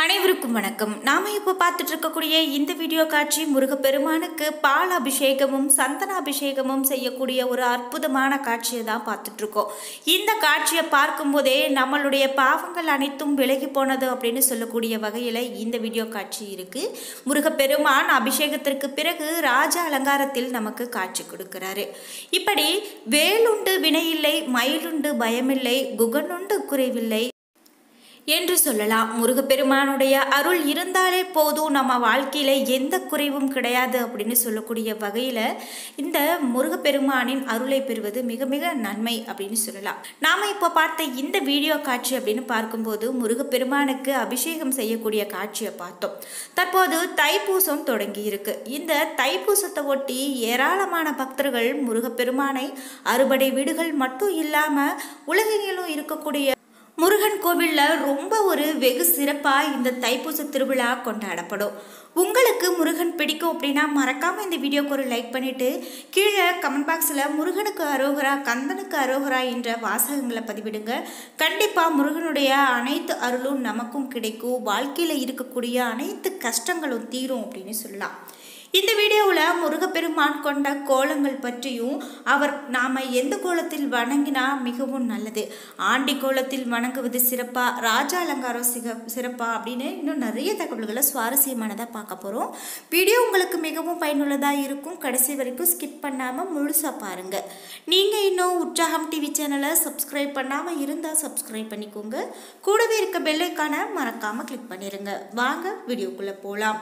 அனைவருக்கும் வணக்கம் நாம இப்போ பார்த்துட்டு இருக்கக்கூடிய இந்த வீடியோ காட்சி முருகப்பெருமானுக்கு பால் அபிஷேகமும் சந்தன அபிஷேகமும் செய்யக்கூடிய ஒரு அற்புதமான காட்சியை தான் பார்த்துட்டு இருக்கோம் இந்த காட்சியை பார்க்கும்போதே நம்மளுடைய பாவங்கள் அனைத்தும் விலகி போனது அப்படின்னு சொல்லக்கூடிய வகையில் இந்த வீடியோ காட்சி இருக்கு முருகப்பெருமான் அபிஷேகத்திற்கு பிறகு ராஜ அலங்காரத்தில் நமக்கு காட்சி கொடுக்கிறாரு இப்படி வேலுண்டு வினையில்லை மயிலுண்டு பயமில்லை குகனுண்டு குறைவில்லை என்று சொல்லலாம் முருகப்பெருமானுடைய அருள் இருந்தாலே போதும் நம்ம வாழ்க்கையில் எந்த குறைவும் கிடையாது அப்படின்னு சொல்லக்கூடிய வகையில் இந்த முருகப்பெருமானின் அருளை பெறுவது மிக மிக நன்மை அப்படின்னு சொல்லலாம் நாம் இப்போ பார்த்த இந்த வீடியோ காட்சி அப்படின்னு பார்க்கும்போது முருகப்பெருமானுக்கு அபிஷேகம் செய்யக்கூடிய காட்சியை பார்த்தோம் தற்போது தைப்பூசம் தொடங்கி இருக்கு இந்த தைப்பூசத்தை ஒட்டி ஏராளமான பக்தர்கள் முருகப்பெருமானை அறுபடை வீடுகள் மட்டும் இல்லாமல் உலகெங்கிலும் இருக்கக்கூடிய முருகன் கோவிலில் ரொம்ப ஒரு வெகு சிறப்பாக இந்த தைப்பூச திருவிழா கொண்டாடப்படும் உங்களுக்கு முருகன் பிடிக்கும் அப்படின்னா மறக்காமல் இந்த வீடியோக்கு ஒரு லைக் பண்ணிவிட்டு கீழே கமெண்ட் பாக்ஸில் முருகனுக்கு அரோகரா கந்தனுக்கு அரோகரா என்ற வாசகங்களை பதிவிடுங்க கண்டிப்பாக முருகனுடைய அனைத்து அருளும் நமக்கும் கிடைக்கும் வாழ்க்கையில் இருக்கக்கூடிய அனைத்து கஷ்டங்களும் தீரும் அப்படின்னு சொல்லலாம் இந்த வீடியோவில் முருகப்பெருமான் கொண்ட கோலங்கள் பற்றியும் அவர் நாம் எந்த கோலத்தில் வணங்கினா மிகவும் நல்லது ஆண்டி கோலத்தில் வணங்குவது சிறப்பா ராஜா அலங்காரம் சிக சிறப்பா அப்படின்னு இன்னும் நிறைய தகவல்களை சுவாரஸ்யமானதாக பார்க்க போகிறோம் வீடியோ உங்களுக்கு மிகவும் பயனுள்ளதாக இருக்கும் கடைசி வரைக்கும் ஸ்கிப் பண்ணாமல் முழுசாக பாருங்கள் நீங்கள் இன்னும் உற்சாகம் டிவி சேனலை சப்ஸ்கிரைப் பண்ணாமல் இருந்தால் சப்ஸ்கிரைப் பண்ணிக்கோங்க கூடவே இருக்க பெல்லைக்கான மறக்காமல் கிளிக் பண்ணிடுங்க வாங்க வீடியோக்குள்ளே போகலாம்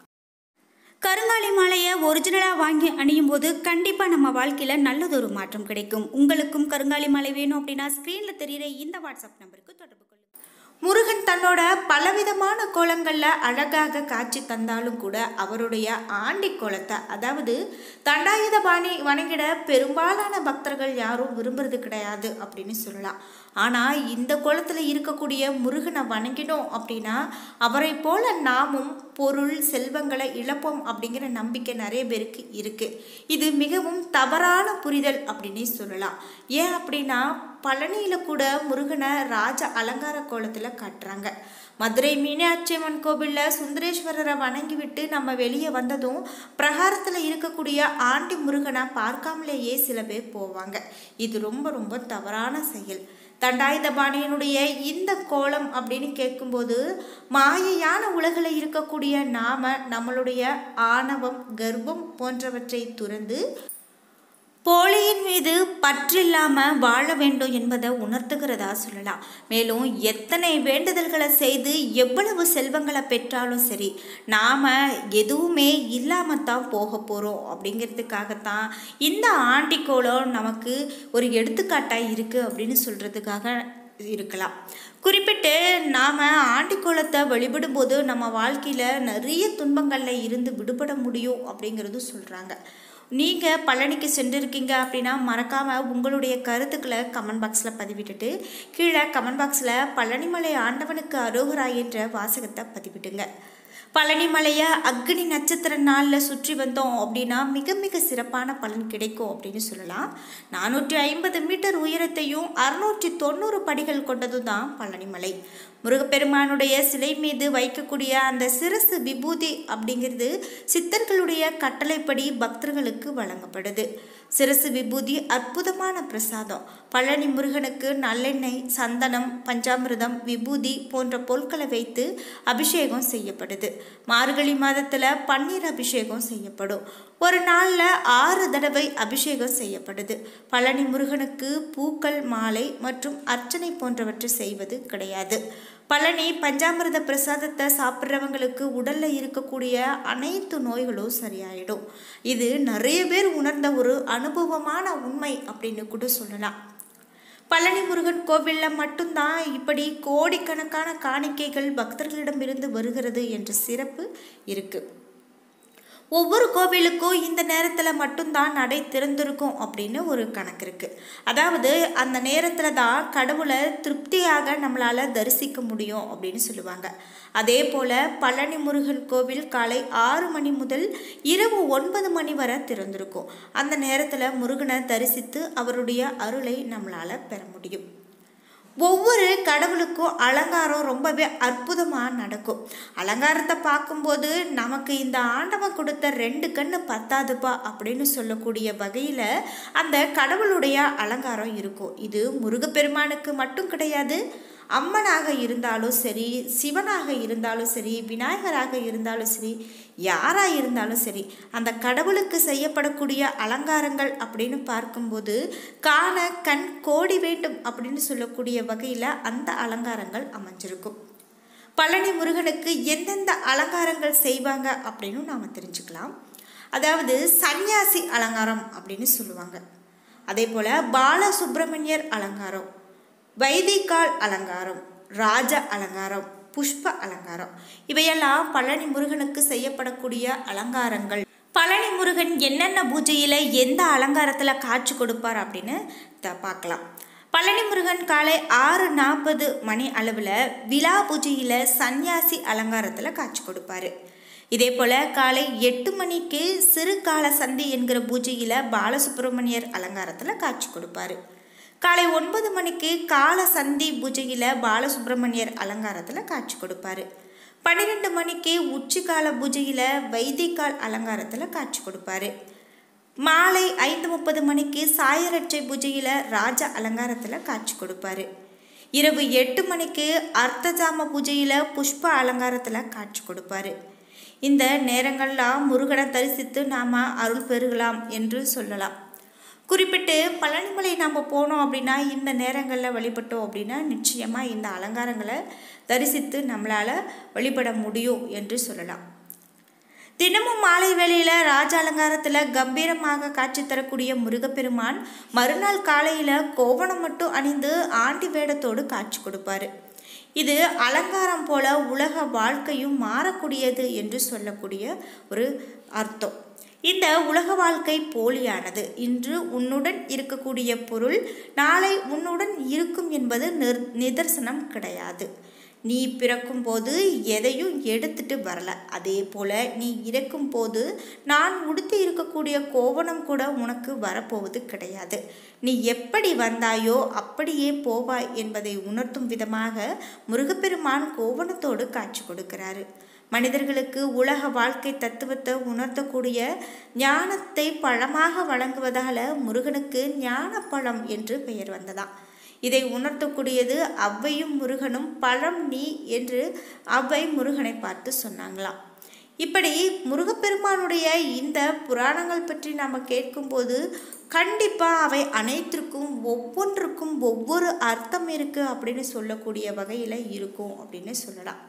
கருங்காலி மாலையை ஒரிஜினலாக வாங்கி அணியும் போது கண்டிப்பாக நம்ம வாழ்க்கையில் நல்லதொரு மாற்றம் கிடைக்கும் உங்களுக்கும் கருங்காலி மாலை வேணும் அப்படின்னா ஸ்க்ரீனில் தெரிகிற இந்த வாட்ஸ்அப் நம்பருக்கு தொடர்பு கொள்ளுங்கள் முருகன் தன்னோட பலவிதமான கோலங்களில் அழகாக காட்சி தந்தாலும் கூட அவருடைய ஆண்டி கோலத்தை அதாவது தண்டாயுத பாணி வணங்கிட பெரும்பாலான பக்தர்கள் யாரும் விரும்புறது கிடையாது அப்படின்னு சொல்லலாம் ஆனால் இந்த கோலத்தில் இருக்கக்கூடிய முருகனை வணங்கினோம் அப்படின்னா அவரை போல நாமும் பொருள் செல்வங்களை இழப்போம் அப்படிங்கிற நம்பிக்கை நிறைய பேருக்கு இருக்குது இது மிகவும் தவறான புரிதல் அப்படின்னே சொல்லலாம் ஏன் அப்படின்னா பழனியில் கூட முருகனை ராஜ அலங்கார கோலத்தில் காட்டுறாங்க மதுரை மீனாட்சி அம்மன் கோவிலில் சுந்தரேஸ்வரரை வணங்கிவிட்டு நம்ம வெளியே வந்ததும் பிரகாரத்தில் இருக்கக்கூடிய ஆண்டி முருகனை பார்க்காமலேயே சில பேர் போவாங்க இது ரொம்ப ரொம்ப தவறான செயல் தண்டாயுதபாணியனுடைய இந்த கோலம் அப்படின்னு கேட்கும்போது மாயையான உலகில் இருக்கக்கூடிய நாம நம்மளுடைய ஆணவம் கர்ப்பம் போன்றவற்றை துறந்து போலியின் மீது பற்றில்லாமல் வாழ வேண்டும் என்பதை உணர்த்துகிறதா சொல்லலாம் மேலும் எத்தனை வேண்டுதல்களை செய்து எவ்வளவு செல்வங்களை பெற்றாலும் சரி நாம் எதுவுமே இல்லாமல் தான் போக போகிறோம் அப்படிங்கிறதுக்காகத்தான் இந்த ஆண்டிக்கோளம் நமக்கு ஒரு எடுத்துக்காட்டாக இருக்குது அப்படின்னு சொல்கிறதுக்காக இருக்கலாம் குறிப்பிட்டு நாம் ஆண்டிக்கோலத்தை வழிபடும்போது நம்ம வாழ்க்கையில் நிறைய துன்பங்களில் இருந்து விடுபட முடியும் அப்படிங்கிறது சொல்கிறாங்க நீங்கள் பழனிக்கு சென்றிருக்கீங்க அப்படின்னா மறக்காமல் உங்களுடைய கருத்துக்களை கமெண்ட் பாக்ஸில் பதிவிட்டுட்டு கீழே கமெண்ட் பாக்ஸில் பழனிமலை ஆண்டவனுக்கு அரோகரா என்ற வாசகத்தை பதிவிடுங்க பழனிமலையை அக்னி நட்சத்திர நாளில் சுற்றி வந்தோம் அப்படின்னா மிக மிக சிறப்பான பலன் கிடைக்கும் அப்படின்னு சொல்லலாம் நானூற்றி ஐம்பது மீட்டர் உயரத்தையும் அறுநூற்றி தொண்ணூறு படிகள் கொண்டது தான் பழனிமலை முருகப்பெருமானுடைய சிலை மீது வைக்கக்கூடிய அந்த சிரசு விபூதி அப்படிங்கிறது சித்தர்களுடைய கட்டளைப்படி பக்தர்களுக்கு வழங்கப்படுது சிரசு விபூதி அற்புதமான பிரசாதம் பழனி முருகனுக்கு நல்லெண்ணெய் சந்தனம் பஞ்சாமிர்தம் விபூதி போன்ற பொருட்களை வைத்து அபிஷேகம் செய்யப்படுது மார்கழி மாதத்தில் பன்னீர் அபிஷேகம் செய்யப்படும் ஒரு நாளில் ஆறு தடவை அபிஷேகம் செய்யப்படுது பழனி முருகனுக்கு பூக்கள் மாலை மற்றும் அர்ச்சனை போன்றவற்றை செய்வது கிடையாது பழனி பஞ்சாமிர்த பிரசாதத்தை சாப்பிட்றவங்களுக்கு உடலில் இருக்கக்கூடிய அனைத்து நோய்களும் சரியாயிடும் இது நிறைய பேர் உணர்ந்த ஒரு அனுபவமான உண்மை அப்படின்னு கூட சொல்லலாம் பழனி முருகன் கோவிலில் மட்டும்தான் இப்படி கோடிக்கணக்கான காணிக்கைகள் பக்தர்களிடமிருந்து வருகிறது என்ற சிறப்பு இருக்குது ஒவ்வொரு கோவிலுக்கும் இந்த நேரத்தில் மட்டும்தான் நடை திறந்திருக்கும் அப்படின்னு ஒரு கணக்கு இருக்குது அதாவது அந்த நேரத்தில் தான் கடவுளை திருப்தியாக நம்மளால் தரிசிக்க முடியும் அப்படின்னு சொல்லுவாங்க அதே போல் பழனி முருகன் கோவில் காலை ஆறு மணி முதல் இரவு ஒன்பது மணி வரை திறந்திருக்கும் அந்த நேரத்தில் முருகனை தரிசித்து அவருடைய அருளை நம்மளால் பெற முடியும் ஒவ்வொரு கடவுளுக்கும் அலங்காரம் ரொம்பவே அற்புதமாக நடக்கும் அலங்காரத்தை பார்க்கும்போது நமக்கு இந்த ஆண்டவன் கொடுத்த ரெண்டு கண்ணு பத்தாதுப்பா அப்படின்னு சொல்லக்கூடிய வகையில் அந்த கடவுளுடைய அலங்காரம் இருக்கும் இது முருகப்பெருமானுக்கு மட்டும் கிடையாது அம்மனாக இருந்தாலும் சரி சிவனாக இருந்தாலும் சரி விநாயகராக இருந்தாலும் சரி யாராக இருந்தாலும் சரி அந்த கடவுளுக்கு செய்யப்படக்கூடிய அலங்காரங்கள் அப்படின்னு பார்க்கும்போது காண கண் கோடி வேண்டும் அப்படின்னு சொல்லக்கூடிய வகையில் அந்த அலங்காரங்கள் அமைஞ்சிருக்கும் பழனி முருகனுக்கு எந்தெந்த அலங்காரங்கள் செய்வாங்க அப்படின்னு நாம் தெரிஞ்சுக்கலாம் அதாவது சன்னியாசி அலங்காரம் அப்படின்னு சொல்லுவாங்க அதே போல் பாலசுப்பிரமணியர் அலங்காரம் வைதிகால் அலங்காரம் ராஜ அலங்காரம் புஷ்ப அலங்காரம் இவையெல்லாம் பழனி முருகனுக்கு செய்யப்படக்கூடிய அலங்காரங்கள் பழனி முருகன் என்னென்ன பூஜையில் எந்த அலங்காரத்தில் காட்சி கொடுப்பார் அப்படின்னு த பார்க்கலாம் பழனி முருகன் காலை ஆறு நாற்பது மணி அளவில் விழா பூஜையில் சன்னியாசி அலங்காரத்தில் காட்சி கொடுப்பாரு இதே போல் காலை எட்டு மணிக்கு சிறு கால சந்தி என்கிற பூஜையில் பாலசுப்ரமணியர் அலங்காரத்தில் காட்சி கொடுப்பாரு காலை ஒன்பது மணிக்கு கால சந்தி பூஜையில் பாலசுப்ரமணியர் அலங்காரத்தில் காட்சி கொடுப்பாரு பன்னிரெண்டு மணிக்கு உச்சிக்கால பூஜையில் வைதிகால் அலங்காரத்தில் காட்சி கொடுப்பாரு மாலை ஐந்து முப்பது மணிக்கு சாயரட்சை பூஜையில் ராஜ அலங்காரத்தில் காட்சி கொடுப்பாரு இரவு எட்டு மணிக்கு அர்த்தஜாம பூஜையில் புஷ்ப அலங்காரத்தில் காட்சி கொடுப்பாரு இந்த நேரங்கள்லாம் முருகனை தரிசித்து நாம் அருள் பெறுகலாம் என்று சொல்லலாம் குறிப்பிட்டு பழனிமலை நம்ம போனோம் அப்படின்னா இந்த நேரங்களில் வழிபட்டோம் அப்படின்னா நிச்சயமாக இந்த அலங்காரங்களை தரிசித்து நம்மளால் வழிபட முடியும் என்று சொல்லலாம் தினமும் மாலை வேளையில் ராஜ அலங்காரத்தில் கம்பீரமாக காட்சி தரக்கூடிய முருகப்பெருமான் மறுநாள் காலையில் கோவணம் மட்டும் அணிந்து ஆண்டி வேடத்தோடு காட்சி கொடுப்பாரு இது அலங்காரம் போல உலக வாழ்க்கையும் மாறக்கூடியது என்று சொல்லக்கூடிய ஒரு அர்த்தம் இந்த உலக வாழ்க்கை போலியானது இன்று உன்னுடன் இருக்கக்கூடிய பொருள் நாளை உன்னுடன் இருக்கும் என்பது நிர் நிதர்சனம் கிடையாது நீ பிறக்கும்போது எதையும் எடுத்துட்டு வரல அதே போல நீ இறக்கும்போது நான் உடுத்தி இருக்கக்கூடிய கோவணம் கூட உனக்கு வரப்போவது கிடையாது நீ எப்படி வந்தாயோ அப்படியே போவாய் என்பதை உணர்த்தும் விதமாக முருகப்பெருமான் கோவணத்தோடு காட்சி கொடுக்கிறாரு மனிதர்களுக்கு உலக வாழ்க்கை தத்துவத்தை உணர்த்தக்கூடிய ஞானத்தை பழமாக வழங்குவதால முருகனுக்கு ஞானப்பழம் என்று பெயர் வந்ததாம் இதை உணர்த்தக்கூடியது அவ்வையும் முருகனும் பழம் நீ என்று அவ்வை முருகனை பார்த்து சொன்னாங்களாம் இப்படி முருகப்பெருமானுடைய இந்த புராணங்கள் பற்றி நாம் கேட்கும்போது கண்டிப்பாக அவை அனைத்திற்கும் ஒவ்வொன்றுக்கும் ஒவ்வொரு அர்த்தம் இருக்குது அப்படின்னு சொல்லக்கூடிய வகையில் இருக்கும் அப்படின்னு சொல்லலாம்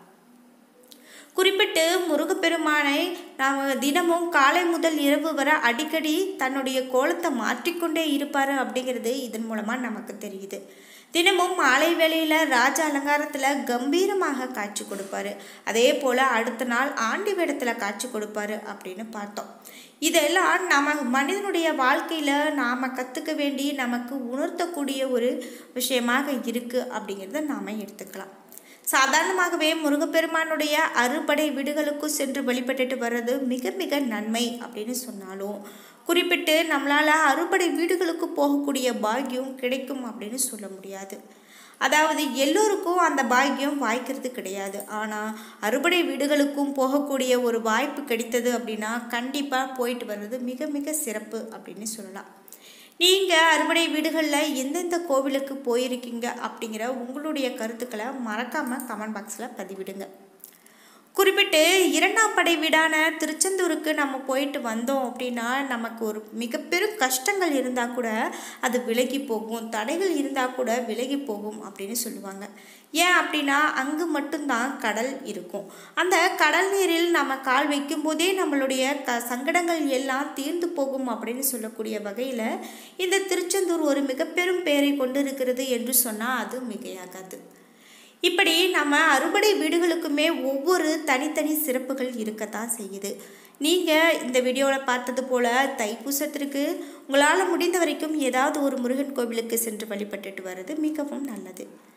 குறிப்பிட்டு முருகப்பெருமானை நாம் தினமும் காலை முதல் இரவு வரை அடிக்கடி தன்னுடைய கோலத்தை மாற்றிக்கொண்டே இருப்பார் அப்படிங்கிறது இதன் மூலமாக நமக்கு தெரியுது தினமும் மாலை வேளையில் ராஜ அலங்காரத்தில் கம்பீரமாக காட்சி கொடுப்பாரு அதே போல் அடுத்த நாள் ஆண்டி வேடத்தில் காட்சி கொடுப்பாரு அப்படின்னு பார்த்தோம் இதெல்லாம் நம்ம மனிதனுடைய வாழ்க்கையில் நாம் கற்றுக்க வேண்டி நமக்கு உணர்த்தக்கூடிய ஒரு விஷயமாக இருக்குது அப்படிங்கிறத நாம் எடுத்துக்கலாம் சாதாரணமாகவே முருகப்பெருமானுடைய அறுபடை வீடுகளுக்கு சென்று வழிபட்டுட்டு வர்றது மிக மிக நன்மை அப்படின்னு சொன்னாலும் குறிப்பிட்டு நம்மளால் அறுபடை வீடுகளுக்கு போகக்கூடிய பாக்கியம் கிடைக்கும் அப்படின்னு சொல்ல முடியாது அதாவது எல்லோருக்கும் அந்த பாக்கியம் வாய்க்கிறது கிடையாது ஆனால் அறுபடை வீடுகளுக்கும் போகக்கூடிய ஒரு வாய்ப்பு கிடைத்தது அப்படின்னா கண்டிப்பாக போயிட்டு வர்றது மிக மிக சிறப்பு அப்படின்னு சொல்லலாம் நீங்கள் அறுபடை வீடுகளில் எந்தெந்த கோவிலுக்கு போயிருக்கீங்க அப்படிங்கிற உங்களுடைய கருத்துக்களை மறக்காமல் கமெண்ட் பாக்ஸில் பதிவிடுங்க குறிப்பிட்டு இரண்டாம் படை வீடான திருச்செந்தூருக்கு நம்ம போயிட்டு வந்தோம் அப்படின்னா நமக்கு ஒரு மிக பெரும் கஷ்டங்கள் இருந்தால் கூட அது விலகி போகும் தடைகள் இருந்தால் கூட விலகி போகும் அப்படின்னு சொல்லுவாங்க ஏன் அப்படின்னா அங்கு மட்டும்தான் கடல் இருக்கும் அந்த கடல் நீரில் நம்ம கால் வைக்கும்போதே நம்மளுடைய க சங்கடங்கள் எல்லாம் தீர்ந்து போகும் அப்படின்னு சொல்லக்கூடிய வகையில் இந்த திருச்செந்தூர் ஒரு மிக பெரும் பெயரை கொண்டு இருக்கிறது என்று சொன்னால் அது மிகையாகாது இப்படி நம்ம அறுபடை வீடுகளுக்குமே ஒவ்வொரு தனித்தனி சிறப்புகள் இருக்கத்தான் செய்யுது நீங்கள் இந்த வீடியோவில் பார்த்தது போல் தைப்பூசத்திற்கு உங்களால் முடிந்த வரைக்கும் ஏதாவது ஒரு முருகன் கோவிலுக்கு சென்று வழிபட்டுட்டு வர்றது மிகவும் நல்லது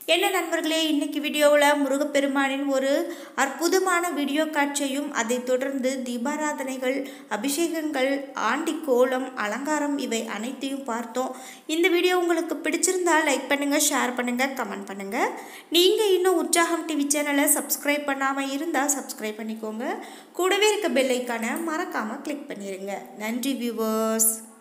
என்ன நண்பர்களே இன்னைக்கு வீடியோவில் முருகப்பெருமானின் ஒரு அற்புதமான வீடியோ காட்சியையும் அதைத் தொடர்ந்து தீபாராதனைகள் அபிஷேகங்கள் ஆண்டி கோலம் அலங்காரம் இவை அனைத்தையும் பார்த்தோம் இந்த வீடியோ உங்களுக்கு பிடிச்சிருந்தா லைக் பண்ணுங்கள் ஷேர் பண்ணுங்கள் கமெண்ட் பண்ணுங்கள் நீங்கள் இன்னும் உற்சாகம் டிவி சேனலை சப்ஸ்கிரைப் பண்ணாமல் இருந்தால் சப்ஸ்கிரைப் பண்ணிக்கோங்க கூடவே இருக்க பெல் ஐக்கானை மறக்காமல் கிளிக் பண்ணிடுங்க நன்றி வியூவர்ஸ்